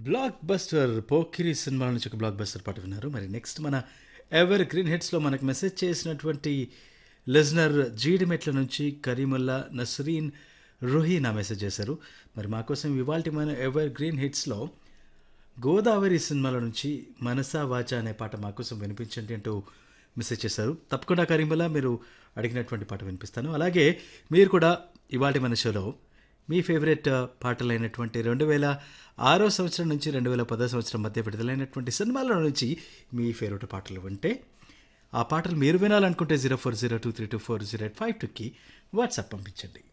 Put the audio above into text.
block buster Pokiri cinema నుంచి ఒక block buster పాట విన్నారు మరి నెక్స్ట్ మన ఎవర్ గ్రీన్ హిట్స్లో మనకు మెసేజ్ చేసినటువంటి లిజనర్ జీడిమెట్ల నుంచి కరీముల్లా నస్రీన్ రుహీనా మెసేజ్ చేశారు మరి మా కోసం ఇవాళ మన ఎవర్ గ్రీన్ హిట్స్లో గోదావరి సినిమాల నుంచి మనసా వాచా అనే పాట మా కోసం వినిపించండి అంటూ మెసేజ్ చేశారు తప్పకుండా కరీముల్లా మీరు అడిగినటువంటి పాట వినిపిస్తాను అలాగే మీరు కూడా ఇవాళ మన షోలో మీ ఫేవరెట్ పాటలైనటువంటి రెండు వేల ఆరో సంవత్సరం నుంచి రెండు వేల పదో సంవత్సరం మధ్య విడుదలైనటువంటి సినిమాల నుంచి మీ ఫేవరెట్ పాటలు వింటే ఆ పాటలు మీరు వినాలనుకుంటే zero four zero two three two four zero eight five టూకి వాట్సాప్ పంపించండి